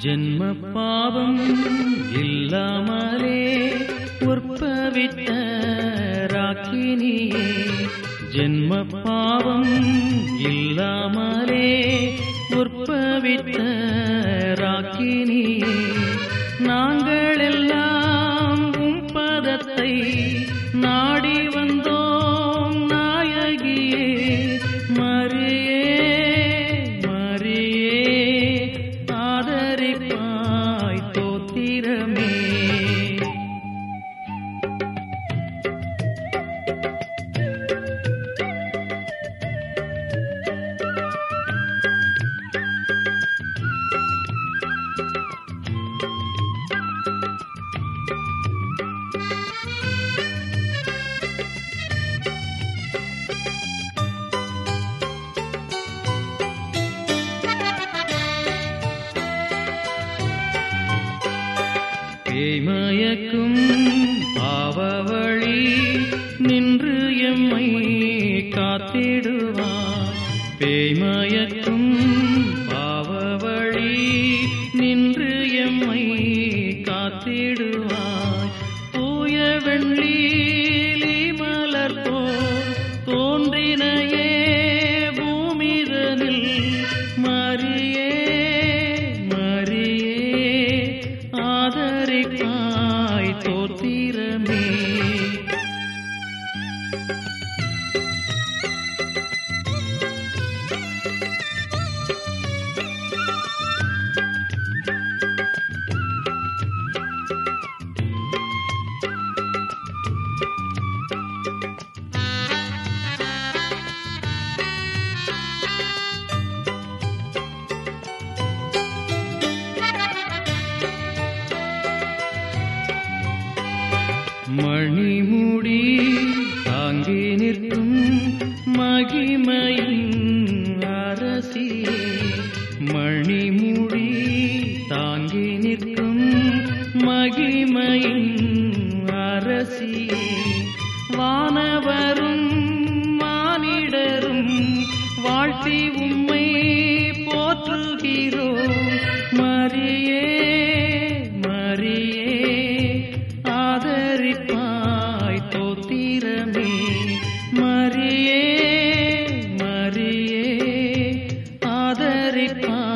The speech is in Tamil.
ஜென்ம பாவம் இல்லாமலே உற்பவித்த ராக்கினியே ஜென்ம பாவம் இல்லாமலே உற்பவித்த ராக்கினியே நாங்கள் எல்லாம் உம் பதத்தை நாடி வந்தோம் நாயகியே மரியே மரியே ஆதரிப்பாய் தோத்திரமே பேய்மயக்கும் பாவவழி நின்று எம்மை காத்திடுவார் பேய்மயக்கும் பாவவழி நின்று எம்மை காத்திடுவார் தூய வெள்ளீலி மலர் போல் தோன்றினையே பூமிதனில் மரியே மரியே ஆதரிப்பாய் தோத்திரமே மணிமுடி தாங்கி நிற்கும் மகிமையின் அரசியே மணிமுடி தாங்கி நிற்கும் மகிமையின் அரசியே வானவரும் மானிடரும் வாழ்த்தி உம்மை போற்றுகிறோம் மரியே மரியே ஆதரிப்பாய் தோத்திரமே மரியே மரியே ஆதரிப்பாய்